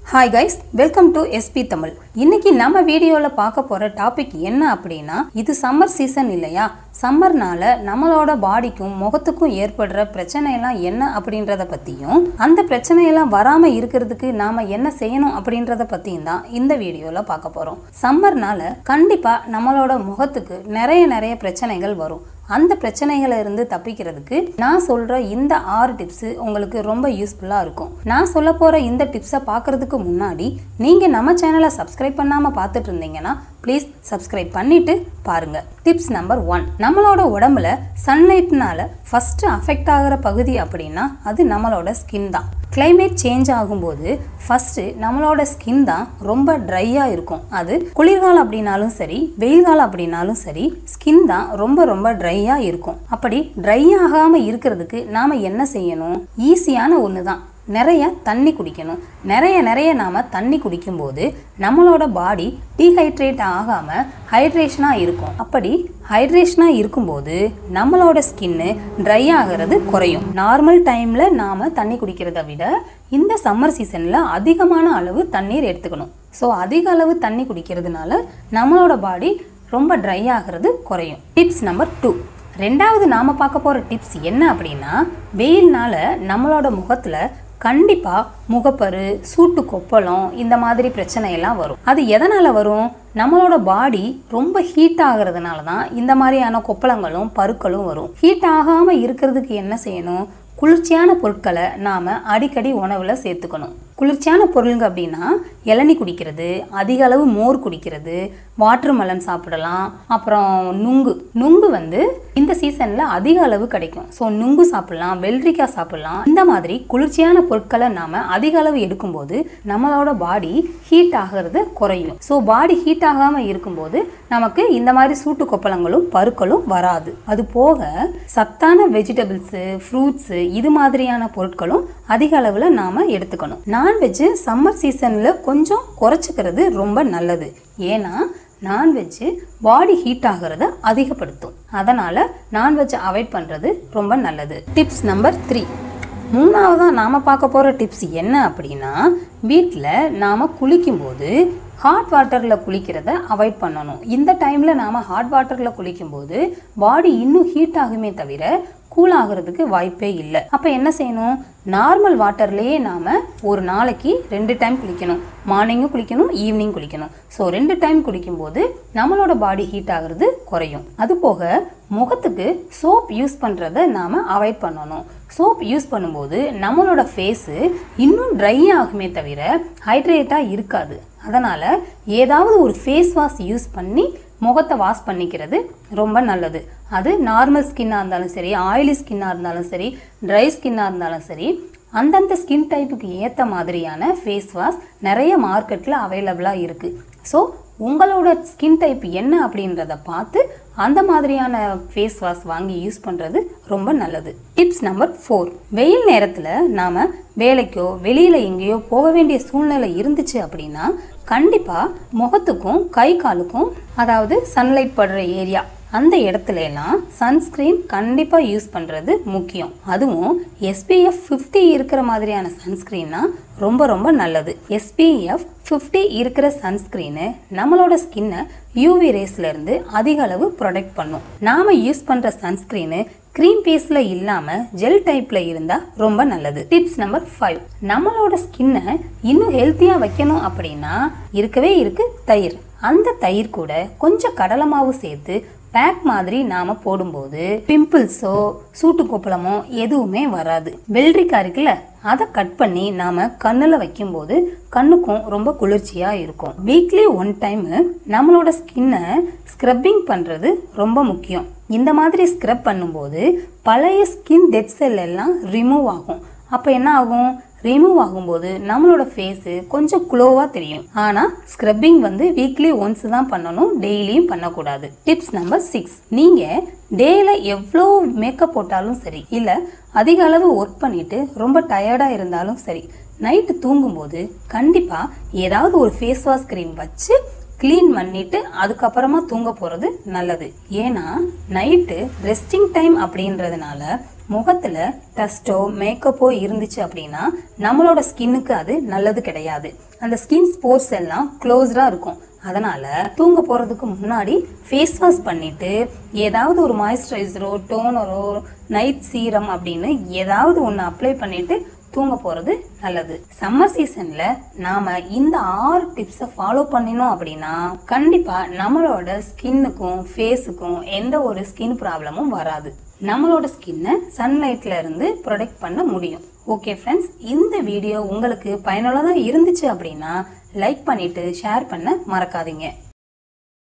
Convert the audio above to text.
hi guys welcome to SP Tamil இன்னைக்கு நம்ம வீடியோவில் பார்க்க போகிற டாபிக் என்ன அப்படின்னா இது சம்மர் சீசன் இல்லையா சம்மர்னால நம்மளோட பாடிக்கும் முகத்துக்கும் ஏற்படுற பிரச்சனையெல்லாம் என்ன அப்படின்றத பற்றியும் அந்த பிரச்சனையெல்லாம் வராமல் இருக்கிறதுக்கு நாம் என்ன செய்யணும் அப்படின்றத பற்றியும் தான் இந்த வீடியோவில் பார்க்க போகிறோம் சம்மர்னால கண்டிப்பாக நம்மளோட முகத்துக்கு நிறைய நிறைய பிரச்சனைகள் வரும் அந்த பிரச்சனைகளை இருந்து தப்பிக்கிறதுக்கு நான் சொல்ற இந்த ஆறு டிப்ஸ் உங்களுக்கு ரொம்ப யூஸ்ஃபுல்லா இருக்கும் நான் சொல்ல போற இந்த டிப்ஸை பார்க்கறதுக்கு முன்னாடி நீங்க நம்ம சேனலை சப்ஸ்கிரைப் பண்ணாம பார்த்துட்டு இருந்தீங்கன்னா ப்ளீஸ் சப்ஸ்கிரைப் பண்ணிட்டு பாருங்க டிப்ஸ் நம்பர் ஒன் நம்மளோட உடம்புல சன்லைட்னால ஃபர்ஸ்ட் அஃபெக்ட் ஆகிற பகுதி அப்படின்னா அது நம்மளோட ஸ்கின் தான் climate சேஞ்ச் ஆகும்போது ஃபர்ஸ்ட் நம்மளோட ஸ்கின் தான் ரொம்ப ட்ரையாக இருக்கும் அது குளிர்காலம் அப்படின்னாலும் சரி வெயில் காலம் அப்படின்னாலும் சரி ஸ்கின் தான் ரொம்ப ரொம்ப ட்ரையாக இருக்கும் அப்படி ட்ரை ஆகாமல் இருக்கிறதுக்கு நாம் என்ன செய்யணும் ஈஸியான ஒன்று தான் நிறைய தண்ணி குடிக்கணும் நிறைய நிறைய நாம் தண்ணி குடிக்கும்போது நம்மளோட பாடி டீஹைட்ரேட் ஆகாமல் ஹைட்ரேஷனாக இருக்கும் அப்படி ஹைட்ரேஷனாக இருக்கும்போது நம்மளோட ஸ்கின்னு ட்ரை ஆகிறது குறையும் நார்மல் டைமில் நாம் தண்ணி குடிக்கிறத விட இந்த சம்மர் சீசனில் அதிகமான அளவு தண்ணீர் எடுத்துக்கணும் ஸோ அதிக அளவு தண்ணி குடிக்கிறதுனால நம்மளோட பாடி ரொம்ப ட்ரை ஆகிறது குறையும் டிப்ஸ் நம்பர் டூ ரெண்டாவது நாம் பார்க்க போகிற டிப்ஸ் என்ன அப்படின்னா வெயில்னால நம்மளோட முகத்தில் கண்டிப்பாக முகப்பரு சூட்டு கொப்பளம் இந்த மாதிரி பிரச்சனையெல்லாம் வரும் அது எதனால் வரும் நம்மளோட பாடி ரொம்ப ஹீட் ஆகிறதுனால தான் இந்த மாதிரியான கொப்பளங்களும் பருக்களும் வரும் ஹீட் ஆகாமல் இருக்கிறதுக்கு என்ன செய்யணும் குளிர்ச்சியான பொருட்களை நாம் அடிக்கடி உணவில் சேர்த்துக்கணும் குளிர்ச்சியான பொருளுங்க அப்படின்னா இளநி குடிக்கிறது அதிக அளவு மோர் குடிக்கிறது வாட்டர் மெலன் சாப்பிடலாம் அப்புறம் நுங்கு நுங்கு வந்து இந்த சீசனில் அதிக அளவு கிடைக்கும் ஸோ நுங்கு சாப்பிடலாம் வெள்ளரிக்காய் சாப்பிடலாம் இந்த மாதிரி குளிர்ச்சியான பொருட்களை நாம் அதிக அளவு எடுக்கும்போது நம்மளோட பாடி ஹீட் ஆகிறது குறையும் ஸோ பாடி ஹீட் ஆகாமல் இருக்கும்போது நமக்கு இந்த மாதிரி சூட்டு கொப்பளங்களும் பருக்களும் வராது அது போக சத்தான வெஜிடபிள்ஸு ஃப்ரூட்ஸு இது மாதிரியான பொருட்களும் அதிக அளவில் நாம் எடுத்துக்கணும் நான்வெஜ்ஜு சம்மர் சீசனில் கொஞ்சம் குறைச்சிக்கிறது ரொம்ப நல்லது ஏன்னா நான்வெஜ்ஜு பாடி ஹீட் ஆகிறத அதிகப்படுத்தும் அதனால் நான்வெஜ்ஜை அவாய்ட் பண்ணுறது ரொம்ப நல்லது டிப்ஸ் நம்பர் த்ரீ மூணாவதாக நாம் பார்க்க போகிற டிப்ஸ் என்ன அப்படின்னா வீட்டில் நாம் குளிக்கும்போது ஹாட் வாட்டரில் குளிக்கிறத அவாய்ட் பண்ணணும் இந்த டைமில் நாம் ஹாட் வாட்டரில் குளிக்கும்போது பாடி இன்னும் ஹீட் ஆகுமே தவிர கூல் ஆகிறதுக்கு வாய்ப்பே இல்லை அப்போ என்ன செய்யணும் நார்மல் வாட்டர்லேயே நாம் ஒரு நாளைக்கு ரெண்டு டைம் குளிக்கணும் மார்னிங்கும் குளிக்கணும் ஈவினிங் குளிக்கணும் ஸோ ரெண்டு டைம் குளிக்கும்போது நம்மளோட பாடி ஹீட் ஆகிறது குறையும் அது போக முகத்துக்கு சோப் யூஸ் பண்ணுறத நாம் அவாய்ட் பண்ணணும் சோப் யூஸ் பண்ணும்போது நம்மளோட ஃபேஸு இன்னும் ட்ரை ஆகுமே தவிர ஹைட்ரேட்டாக இருக்காது அதனால் ஏதாவது ஒரு ஃபேஸ் வாஷ் யூஸ் பண்ணி முகத்தை வாஷ் பண்ணிக்கிறது ரொம்ப நல்லது அது நார்மல் ஸ்கின்னாக இருந்தாலும் சரி ஆயிலி ஸ்கின்னாக இருந்தாலும் சரி ட்ரை ஸ்கின்னாக இருந்தாலும் சரி அந்தந்த ஸ்கின் டைப்புக்கு ஏற்ற மாதிரியான ஃபேஸ் வாஷ் நிறைய மார்க்கெட்டில் அவைலபிளாக இருக்குது ஸோ உங்களோட ஸ்கின் டைப் என்ன அப்படின்றத பார்த்து அந்த மாதிரியான ஃபேஸ் வாஷ் வாங்கி யூஸ் பண்ணுறது ரொம்ப நல்லது டிப்ஸ் நம்பர் ஃபோர் வெயில் நேரத்தில் நாம் வேலைக்கோ வெளியில் எங்கேயோ போக வேண்டிய சூழ்நிலை இருந்துச்சு அப்படின்னா கண்டிப்பாக முகத்துக்கும் கை காலுக்கும் அதாவது சன்லைட் படுற ஏரியா அந்த இடத்துல எல்லாம் சன்ஸ்க்ரீன் கண்டிப்பாக யூஸ் பண்ணுறது முக்கியம் அதுவும் எஸ்பிஎஃப் ஃபிஃப்டி இருக்கிற மாதிரியான சன்ஸ்க்ரீன்னா ரொம்ப ரொம்ப நல்லது எஸ்பிஎஃப் ஃபிஃப்டி இருக்கிற சன்ஸ்க்ரீனு நம்மளோட ஸ்கின்னை யூவி ரேஸ்லேருந்து அதிக அளவு ப்ரொடெக்ட் பண்ணும் நாம் யூஸ் பண்ணுற சன்ஸ்க்ரீனு க்ரீம் பேஸில் இல்லாமல் ஜெல் டைப்பில் இருந்தால் ரொம்ப நல்லது டிப்ஸ் நம்பர் ஃபைவ் நம்மளோட ஸ்கின்னை இன்னும் ஹெல்த்தியாக வைக்கணும் அப்படின்னா இருக்கவே இருக்கு தயிர் அந்த தயிர் கூட கொஞ்சம் கடலை மாவு சேர்த்து பேக் மாதிரி நாம போடும்போது பிம்பிள்ஸோ சூட்டு கொப்பளமோ எதுவுமே வராது வெள்ளரிக்காய் இருக்குல்ல அதை கட் பண்ணி நாம கண்ணில் வைக்கும்போது கண்ணுக்கும் ரொம்ப குளிர்ச்சியா இருக்கும் வீக்லி ஒன் டைம் நம்மளோட ஸ்கின்னை ஸ்க்ரப்பிங் பண்றது ரொம்ப முக்கியம் இந்த மாதிரி ஸ்க்ரப் பண்ணும்போது பழைய ஸ்கின் டெட் செல் எல்லாம் ரிமூவ் ஆகும் அப்போ என்ன ஆகும் ரிமூவ் ஆகும்போது நம்மளோட ஃபேஸு கொஞ்சம் க்ளோவாக தெரியும் ஆனால் ஸ்க்ரப்பிங் வந்து வீக்லி ஒன்ஸ் தான் பண்ணணும் டெய்லியும் பண்ணக்கூடாது டிப்ஸ் நம்பர் சிக்ஸ் நீங்கள் டேயில் எவ்வளோ மேக்கப் போட்டாலும் சரி இல்லை அதிக அளவு ஒர்க் பண்ணிட்டு ரொம்ப டயர்டாக இருந்தாலும் சரி நைட்டு தூங்கும்போது கண்டிப்பாக ஏதாவது ஒரு ஃபேஸ் வாஷ் க்ரீம் வச்சு க்ளீன் பண்ணிட்டு அதுக்கப்புறமா தூங்க போகிறது நல்லது ஏன்னா நைட்டு ரெஸ்டிங் டைம் அப்படின்றதுனால முகத்தில் டஸ்ட்டோ மேக்கப்போ இருந்துச்சு அப்படின்னா நம்மளோட ஸ்கின்னுக்கு அது நல்லது கிடையாது அந்த ஸ்கின் ஸ்போர்ட்ஸ் எல்லாம் க்ளோஸ்டாக இருக்கும் அதனால தூங்க போறதுக்கு முன்னாடி ஃபேஸ் வாஷ் பண்ணிட்டு ஏதாவது ஒரு மாய்ஸ்சரைசரோ டோனரோ நைட் சீரம் அப்படின்னு ஏதாவது ஒன்று அப்ளை பண்ணிட்டு தூங்க போறது நல்லது சம்மர் சீசன்ல நாம இந்த ஆறு டிப்ஸை ஃபாலோ பண்ணினோம் அப்படின்னா கண்டிப்பா நம்மளோட ஸ்கின்னுக்கும் ஃபேஸுக்கும் எந்த ஒரு ஸ்கின் ப்ராப்ளமும் வராது நம்மளோட ஸ்கின்னை சன்லைட்ல இருந்து ப்ரொடெக்ட் பண்ண முடியும் ஓகே ஃப்ரெண்ட்ஸ் இந்த வீடியோ உங்களுக்கு பயனுள்ளதாக இருந்துச்சு அப்படின்னா லைக் பண்ணிட்டு ஷேர் பண்ண மறக்காதீங்க